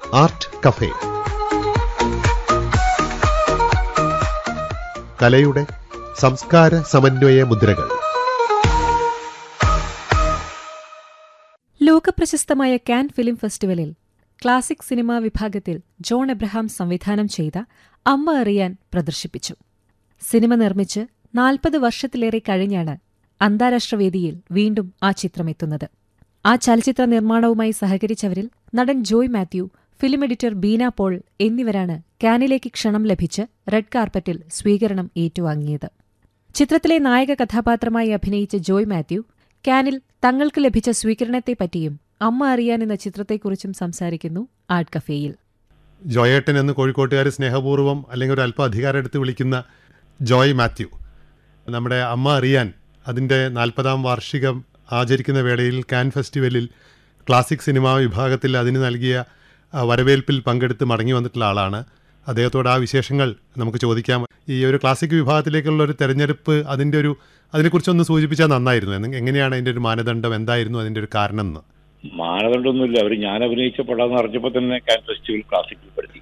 art cafe കലയുടെ സംസ്കാര സമന്വയ മുദ്രകൾ ലോകപ്രശസ്തമായ കാൻ ഫിലിം ഫെസ്റ്റിവലിൽ ക്ലാസിക് സിനിമാ വിഭാഗത്തിൽ ജോൺ എബ്രഹാം സംവിധാനം ചെയ്ത അമ്മ അറിയാൻ പ്രദർശിപ്പിച്ചു സിനിമ നിർമ്മിച്ച് നാൽപ്പത് വർഷത്തിലേറെ കഴിഞ്ഞാണ് അന്താരാഷ്ട്ര വേദിയിൽ വീണ്ടും ആ ചിത്രമെത്തുന്നത് ആ ചലച്ചിത്ര നിർമ്മാണവുമായി സഹകരിച്ചവരിൽ നടൻ ജോയ് മാത്യു ഫിലിം എഡിറ്റർ ബീന പോൾ എന്നിവരാണ് കാനിലേക്ക് ക്ഷണം ലഭിച്ച് റെഡ് കാർപ്പറ്റിൽ സ്വീകരണം ഏറ്റുവാങ്ങിയത് ചിത്രത്തിലെ നായക കഥാപാത്രമായി അഭിനയിച്ച ജോയ് മാത്യു കാനിൽ തങ്ങൾക്ക് ലഭിച്ച സ്വീകരണത്തെപ്പറ്റിയും അമ്മ അറിയാൻ എന്ന ചിത്രത്തെക്കുറിച്ചും സംസാരിക്കുന്നു ആർട്ട് കഫേയിൽ ജോയേട്ടൻ എന്ന് കോഴിക്കോട്ടുകാർ സ്നേഹപൂർവ്വം അല്ലെങ്കിൽ ഒരു അല്പം അധികാരം എടുത്ത് വിളിക്കുന്ന ജോയ് മാത്യു നമ്മുടെ അമ്മ അറിയാൻ അതിൻ്റെ നാൽപ്പതാം വാർഷികം ആചരിക്കുന്ന വേളയിൽ കാൻ ഫെസ്റ്റിവലിൽ ക്ലാസിക് സിനിമാ വിഭാഗത്തിൽ അതിന് നൽകിയ ആ, വരവേൽപ്പിൽ പങ്കെടുത്ത് മടങ്ങി വന്നിട്ടുള്ള ആളാണ് അദ്ദേഹത്തോട് ആ വിശേഷങ്ങൾ നമുക്ക് ചോദിക്കാം ഈ ഒരു ക്ലാസിക് വിഭാഗത്തിലേക്കുള്ള ഒരു തെരഞ്ഞെടുപ്പ് അതിൻ്റെ ഒരു അതിനെക്കുറിച്ചൊന്ന് സൂചിപ്പിച്ചാൽ നന്നായിരുന്നു എന്ന് എങ്ങനെയാണ് അതിൻ്റെ ഒരു മാനദണ്ഡം എന്തായിരുന്നു അതിൻ്റെ ഒരു കാരണം എന്ന് മാനദണ്ഡമൊന്നുമില്ല അവർ ഞാൻ അഭിനയിച്ച പടം അറിഞ്ഞപ്പോ തന്നെ കാൻ ഫെസ്റ്റിവൽ ക്ലാസിക്കിൽ പെടുത്തി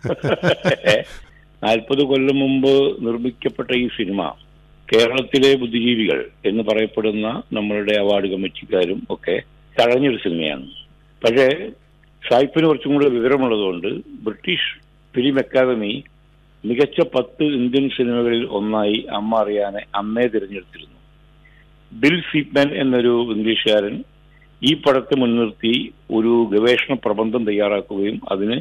നാൽപ്പത് കൊല്ലം മുമ്പ് നിർമ്മിക്കപ്പെട്ട ഈ സിനിമ കേരളത്തിലെ ബുദ്ധിജീവികൾ എന്ന് പറയപ്പെടുന്ന നമ്മളുടെ അവാർഡ് കമ്മിറ്റിക്കാരും ഒക്കെ തഴഞ്ഞൊരു സിനിമയാണ് പക്ഷേ സായിപ്പിന് കുറച്ചും കൂടെ വിവരമുള്ളതുകൊണ്ട് ബ്രിട്ടീഷ് ഫിലിം അക്കാദമി മികച്ച പത്ത് ഇന്ത്യൻ സിനിമകളിൽ ഒന്നായി അമ്മ അറിയാനെ അന്നേ തിരഞ്ഞെടുത്തിരുന്നു ബിൽ സീപ്മാൻ എന്നൊരു ഇംഗ്ലീഷുകാരൻ ഈ പടത്തെ മുൻനിർത്തി ഒരു ഗവേഷണ പ്രബന്ധം തയ്യാറാക്കുകയും അതിന്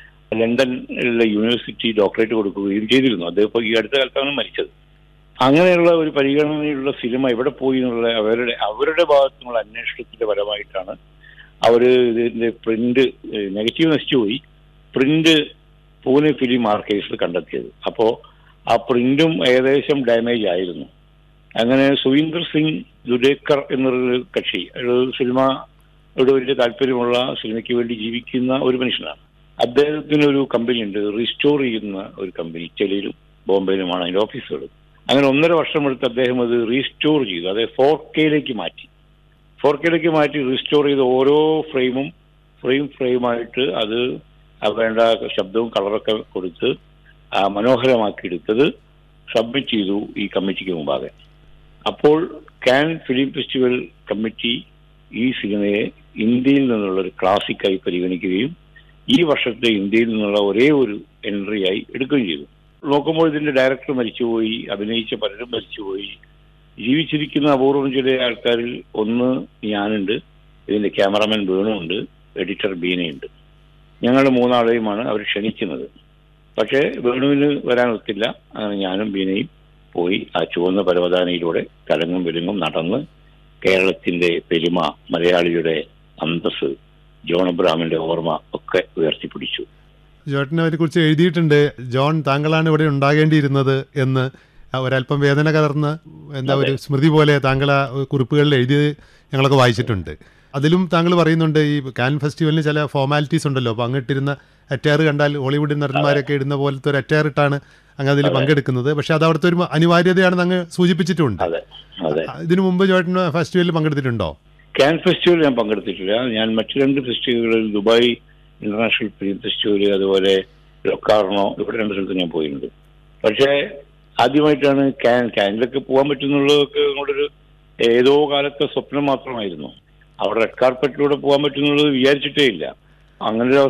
ലണ്ടനിലെ യൂണിവേഴ്സിറ്റി ഡോക്ടറേറ്റ് കൊടുക്കുകയും ചെയ്തിരുന്നു അദ്ദേഹം ഇപ്പോൾ ഈ അടുത്ത കാലത്താണ് മരിച്ചത് അങ്ങനെയുള്ള ഒരു പരിഗണനയുള്ള സിനിമ എവിടെ പോയി എന്നുള്ള അവരുടെ അവരുടെ ഭാഗത്തുനിന്നുള്ള അന്വേഷണത്തിന്റെ ഫലമായിട്ടാണ് അവര് ഇതിന്റെ പ്രിന്റ് നെഗറ്റീവ് നശിച്ചുപോയി പ്രിന്റ് പൂനെ ഫിലിം ആർക്കൈവ്സിൽ കണ്ടെത്തിയത് അപ്പോ ആ പ്രിന്റും ഏകദേശം ഡാമേജ് ആയിരുന്നു അങ്ങനെ സുവീന്ദർ സിംഗ് ദുഡേക്കർ എന്നൊരു കക്ഷി ഒരു സിനിമയുടെ വലിയ താല്പര്യമുള്ള സിനിമയ്ക്ക് വേണ്ടി ജീവിക്കുന്ന ഒരു മനുഷ്യനാണ് അദ്ദേഹത്തിന് ഒരു കമ്പനി ഉണ്ട് റീസ്റ്റോർ ചെയ്യുന്ന ഒരു കമ്പനി ചെലിയിലും ബോംബെയിലുമാണ് അതിന്റെ ഓഫീസുകൾ അങ്ങനെ ഒന്നര വർഷം എടുത്ത് അദ്ദേഹം അത് റീസ്റ്റോർ ചെയ്തു അതായത് ഫോർ കെയിലേക്ക് മാറ്റി ഫോർ കെയിലേക്ക് മാറ്റി റീസ്റ്റോർ ചെയ്ത ഓരോ ഫ്രെയിമും ഫ്രെയിം ഫ്രെയിമായിട്ട് അത് ആ വേണ്ട ശബ്ദവും കളറൊക്കെ കൊടുത്ത് ആ മനോഹരമാക്കി എടുത്തത് സബ്മിറ്റ് ചെയ്തു ഈ കമ്മിറ്റിക്ക് മുമ്പാകെ അപ്പോൾ കാൻ ഫിലിം ഫെസ്റ്റിവൽ കമ്മിറ്റി ഈ സിനിമയെ ഇന്ത്യയിൽ നിന്നുള്ള ഒരു ക്ലാസിക്കായി പരിഗണിക്കുകയും ഈ വർഷത്തെ ഇന്ത്യയിൽ നിന്നുള്ള ഒരേ ഒരു എൻട്രി ആയി എടുക്കുകയും ചെയ്തു നോക്കുമ്പോൾ ഇതിന്റെ ഡയറക്ടർ മരിച്ചുപോയി അഭിനയിച്ച പലരും മരിച്ചുപോയി ജീവിച്ചിരിക്കുന്ന അപൂർവം ചില ആൾക്കാരിൽ ഒന്ന് ഞാനുണ്ട് ഇതിന്റെ ക്യാമറാമാൻ വേണുണ്ട് എഡിറ്റർ ബീനയുണ്ട് ഞങ്ങൾ മൂന്നാളെയുമാണ് അവർ ക്ഷണിക്കുന്നത് പക്ഷേ വേണുവിന് വരാൻ ഒത്തില്ല അങ്ങനെ ഞാനും ബീനയും പോയി ആ ചുവന്ന പരവതാനിയിലൂടെ തലങ്ങും വിലങ്ങും നടന്ന് കേരളത്തിന്റെ പെരുമ മലയാളിയുടെ അന്തസ് ജോൺ അബ്രാമിന്റെ ഓർമ്മ ഒക്കെ ഉയർത്തിപ്പിടിച്ചു ജോട്ടിനെ അവരെ കുറിച്ച് എഴുതിയിട്ടുണ്ട് ജോൺ താങ്കളാണ് ഇവിടെ ഉണ്ടാകേണ്ടിയിരുന്നത് എന്ന് ഒരല്പം വേദന കലർന്ന് എന്താ ഒരു സ്മൃതി പോലെ താങ്കൾ ആ കുറിപ്പുകളിൽ എഴുതിയത് ഞങ്ങളൊക്കെ വായിച്ചിട്ടുണ്ട് അതിലും താങ്കൾ പറയുന്നുണ്ട് ഈ കാൻ ഫെസ്റ്റിവലിന് ചില ഫോർമാലിറ്റീസ് ഉണ്ടല്ലോ അപ്പോൾ അങ്ങിട്ടിരുന്ന അറ്റയർ കണ്ടാൽ ഹോളിവുഡ് നടന്മാരൊക്കെ ഇടുന്ന പോലത്തെ ഒരു അറ്റയർ ഇട്ടാണ് അങ്ങ് അതിൽ പങ്കെടുക്കുന്നത് പക്ഷെ അത് അവിടുത്തെ ഒരു അനിവാര്യതയാണെന്ന് അങ്ങ് സൂചിപ്പിച്ചിട്ടുണ്ട് അതെ അതെ ഇതിനു മുമ്പ് ജോട്ടൻ ഫെസ്റ്റിവലിൽ പങ്കെടുത്തിട്ടുണ്ടോ കാൻ ഫെസ്റ്റിവൽ ഞാൻ പങ്കെടുത്തിട്ടില്ല ഞാൻ മറ്റു രണ്ട് ഫെസ്റ്റിവലുകളിൽ ദുബായ് ഇന്റർനാഷണൽ ഫിലിം ഫെസ്റ്റിവൽ അതുപോലെ ലൊക്കാർണോ ഇവിടെ രണ്ട് സ്ഥലത്ത് ഞാൻ പോയിട്ടുണ്ട് പക്ഷേ ആദ്യമായിട്ടാണ് കാൻ കാനിലൊക്കെ പോകാൻ പറ്റുന്നുള്ളതൊക്കെ നമ്മളൊരു ഏതോ കാലത്തെ സ്വപ്നം മാത്രമായിരുന്നു അവിടെ റെഡ് കാർപ്പറ്റിലൂടെ പോകാൻ പറ്റുന്നുള്ളത് വിചാരിച്ചിട്ടേ ഇല്ല അങ്ങനെ ഒരു